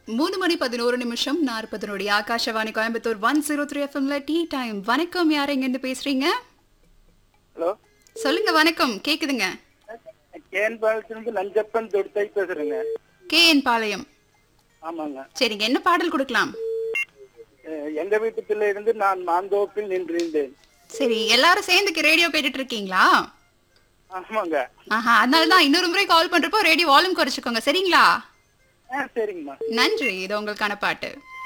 மூணு மணி பதினோரு நிமிஷம் நாற்பது நொடி Akashvani Coimbatore one zero three எஃப்எம்ல டீ டைம் வணக்கம் யார் எங்கேருந்து பேசுறீங்க ஹலோ சொல்லுங்க வணக்கம் கேக்குதுங்க கேன் பாலத்திலிருந்து நஞ்சப்பன் தொடுத்தை பேசுறேங்க கே என் பாளையம் ஆமாங்க சரிங்க என்ன பாடல் கொடுக்கலாம் அஹ் எங்க வீட்டு பிள்ளை இருந்து நான் மாந்தோப்பில் நின்றிருந்தேன் சரி எல்லாரும் சேர்ந்துக்கு ரேடியோ கேட்டுட்டு இருக்கீங்களா ஆமாங்க ஆஹா அதனால தான் இன்னொரு முறை கால் பண்றப்போ ரேடியோ வால்யூம் குறைச்சிக்கோங்க சரிங்களா ஆ சரிங்கம்மா நன்றி இது உங்களுக்கான பாட்டு